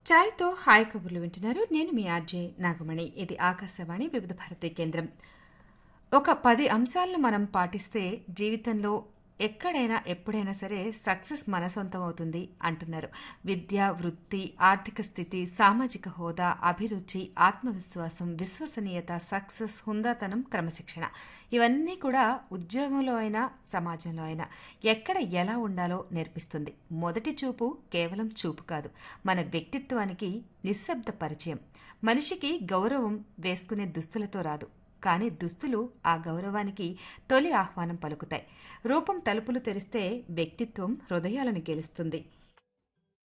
చాయ్తో hi కబుర్లు వింటున్నారు నేను మీ ఆర్జే నాగమణి ఇది ఆకాశవాణి వివిధ భారతి కేంద్రం ఒక పది అంశాలను మనం పాటిస్తే జీవితంలో ఎక్కడైనా ఎప్పుడైనా సరే సక్సెస్ మన సొంతం అవుతుంది అంటున్నారు విద్య వృత్తి ఆర్థిక స్థితి సామాజిక హోదా అభిరుచి ఆత్మవిశ్వాసం విశ్వసనీయత సక్సెస్ హుందాతనం క్రమశిక్షణ ఇవన్నీ కూడా ఉద్యోగంలో అయినా సమాజంలో అయినా ఎక్కడ ఎలా ఉండాలో నేర్పిస్తుంది మొదటి చూపు కేవలం చూపు కాదు మన వ్యక్తిత్వానికి నిశ్శబ్ద పరిచయం మనిషికి గౌరవం వేసుకునే దుస్తులతో రాదు కానీ దుస్తులు ఆ గౌరవానికి తొలి ఆహ్వానం పలుకుతాయి రూపం తలుపులు తెరిస్తే వ్యక్తిత్వం హృదయాలను గెలుస్తుంది